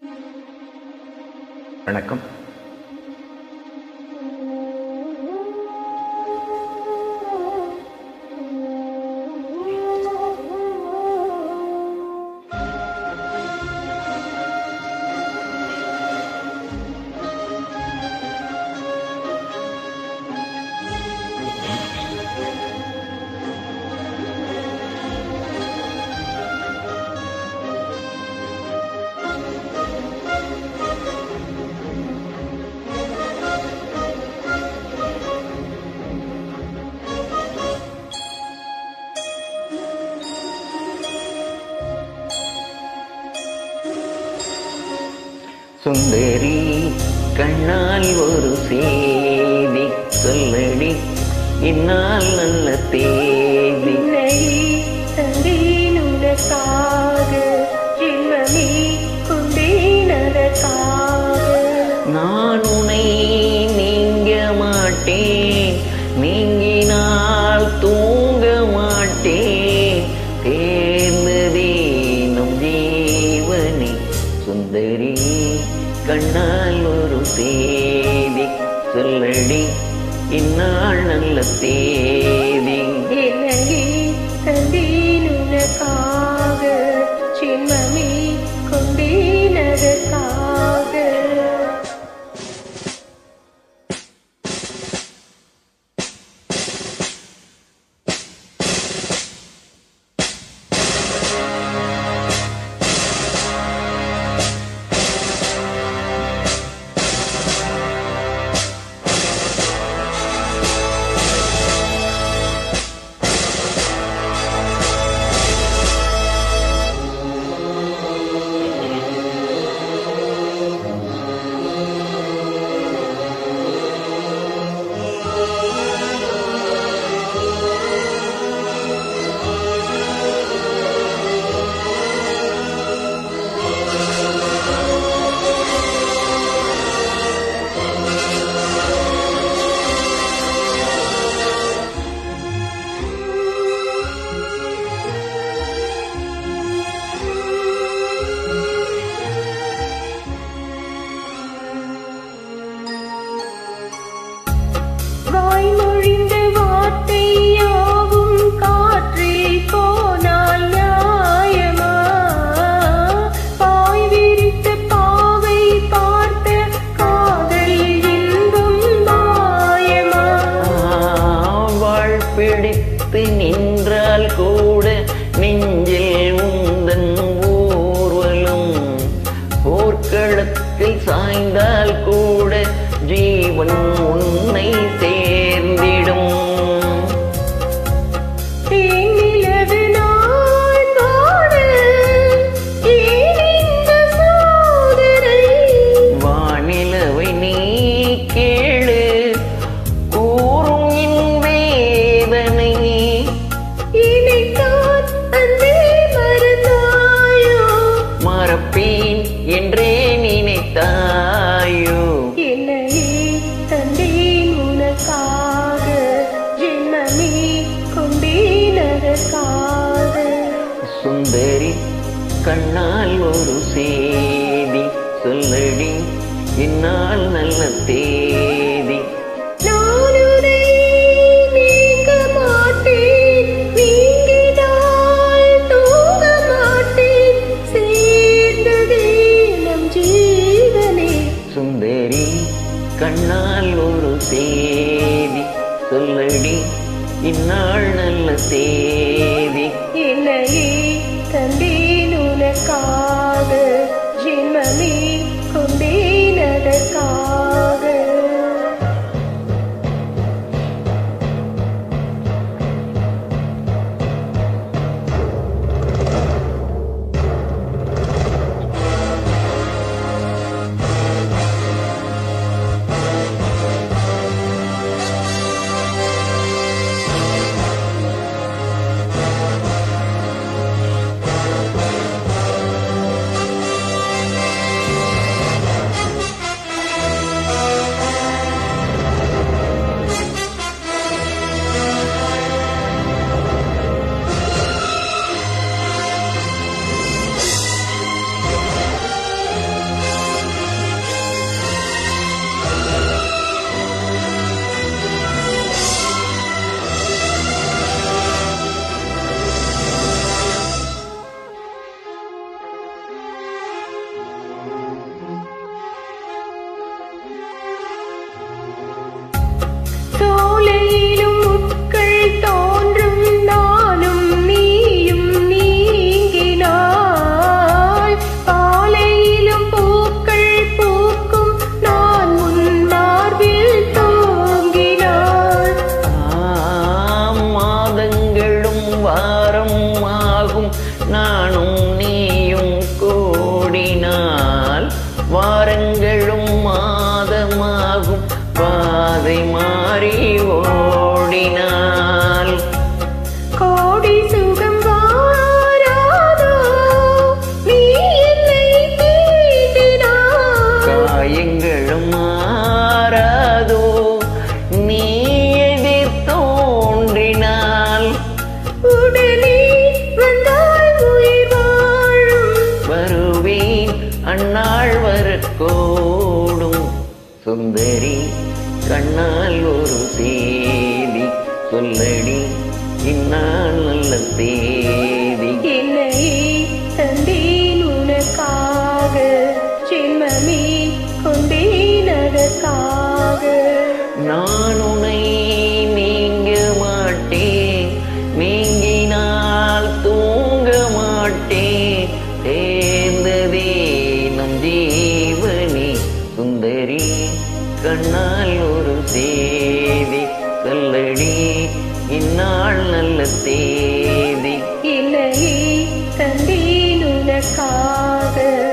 வணக்கம் சுந்தரி கண்ணால் ஒரு செய்தி சொல்லடி இந்நாள் நல்ல தேதி உன்னை தந்தேன் உனக்காக ஜென்மமே கொண்டேன் அதற்காக நான் உன்னை நீங்க மாட்டேன் நீங்கினால் தூங்க மாட்டேன் தேர்ந்ததே நம் ஜீவனே சுந்தரி கண்ணால் ஒரு தேதி சொல்லடி இந்நாள் நல்ல தேதி என்னையே தந்தேன் உனக்காக ஜென்மமே கொண்டேன் அதற்காக வாய்மொழிந்த வார்த்தை யாவும் காற்றில் போனால் நியாயமா பாய் விரித்த பாவை பார்த்த காதல் இன்பம் மாயமா வாழ் பிடித்து நின்றால் கூட நெஞ்சில் உந்தன் ஊர்வலம் போர்க்களத்தில் சாய்ந்தால் கூட ஜீவன் உன்னை சேர்ந்திடும் தேனிலவு நான் வாட ஏன் இந்த சோதனை வானிலவை நீ கேளு கூறும் என் வேதனை இணைத்தான் அன்பே மறந்தாயோ மறப்பேன் என்றே நினைத்தாயோ என்னையே தந்தேன் உனக்காக ஜென்மமே கொண்டேன் அதற்காக சுந்தரி கண்ணால் ஒரு செய்தி சொல்லடி இந்நாள் நல்ல தேதி நான் உன்னை நீங்க மாட்டேன் நீங்கினால் தூங்க மாட்டேன் சேர்ந்ததே நம் ஜீவனே சுந்தரி கண்ணால் ஒரு செய்தி சொல்லடி இந்நாள் நல்ல தேதி என்னையே தந்தேன் உனக்காக ஜென்மமே கொண்டேன் அதற்காக சுந்தரி பாதை மாறி ஓடினாள் கோடி சுகம் வாராதோ நீ என்னை தீண்டினாய் காயங்களும் மாறாதோ நீ எதிர் தோன்றினாள் உடனே வந்தால் உயிர் வாழும் வருவேன் அந்நாள் வரக்கூடும் சுந்தரி கண்ணால் ஒரு தேதி சொல்லடி இந்நாள் நல்ல தேதி என்னை தந்தேன் உனக்காக ஜென்மமே கொண்டேன் அதற்காக நான் உன்னை நீங்க மாட்டேன் நீங்கினால் தூங்க மாட்டேன் தேர்ந்ததே நம் ஜீவனே சுந்தரி கண்ணால் ஒரு தேதி சொல்லடி இந்நாள் நல்ல தேதி என்னை தந்தேன் உனக்காக